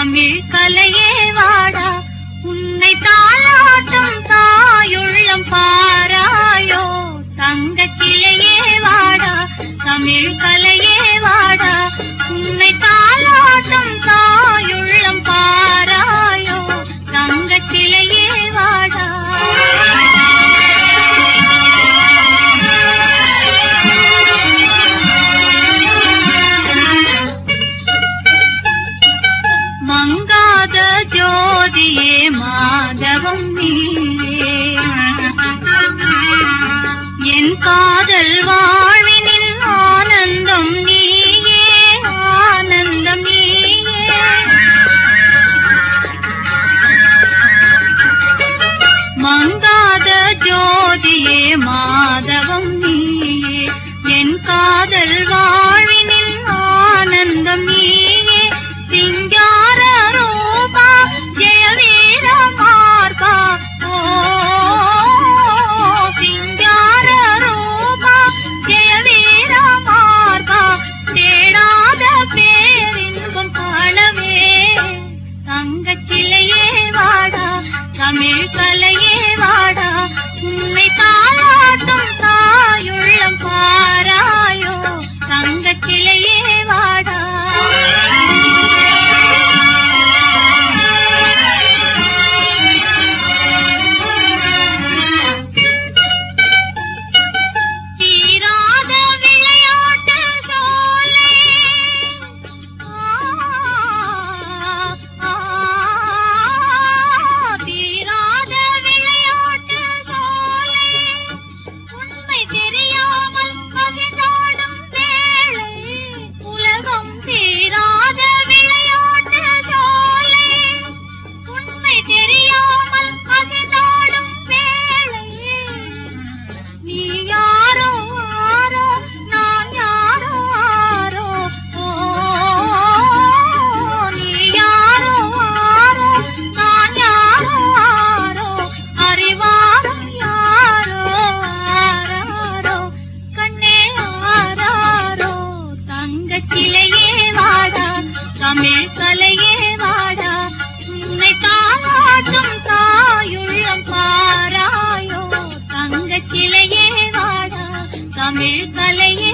தமிழ் கலையே வாடா உன்னை தாளாட்டும் தாயுள்ளம் பாராயோ தங்க கிளையே வாடா தமிழ் கலையே வாடா உன்னை தாளாட்டும் தாயுள்ளம் பாராயோ தங்க கிளையே வாடா மங்காத ஜோதியே மாதவம் நீயே என் காதல் வாழ்வினின் ஆனந்தம் நீயே ஆனந்தம் நீயே மங்காத ஜோதியே மாதவம் நீயே என் காதல் வாழ்வினின் ஆனந்தம் நீயே சிங்கார ரூபா ஜெய வீர மார்பா ஓ சிங்கார ரூபா ஜெய வீர மார்பா தேடாத பேரின்பம் காணவே தங்கச் சிலையே வாடா தமிழ் கலையே வாடா உன்னை தாளாட்டும் தாயுள்ளம் பாராயோ தங்கச் சிலையே வாடா தீராத விளையாட்டு சோலை தீராத விளையாட்டு சோலை உண்மை தெரியாமல் பகிர்ந்தாடும் வேளை உலகம் தீராத விளையாட்டு சோலை உண்மை தெரியாமல் பகிர்ந்தாடும் வேளை நீ யாரோ ஆரோ நான் யாரோ ஆரோ ஓ நீ யாரோ ஆரோ நான் யாரோ ஆரோ அறிவாரம் யாரோ ஆராரோ கண்ணே ஆராரோ தங்கச் சிலையே வாடா தமிழ் கலையே வாடா உன்னை தாளாட்டும் தாயுள்ளம் பாராயோ தங்கச் சிலையே வாடா தமிழ் கலையே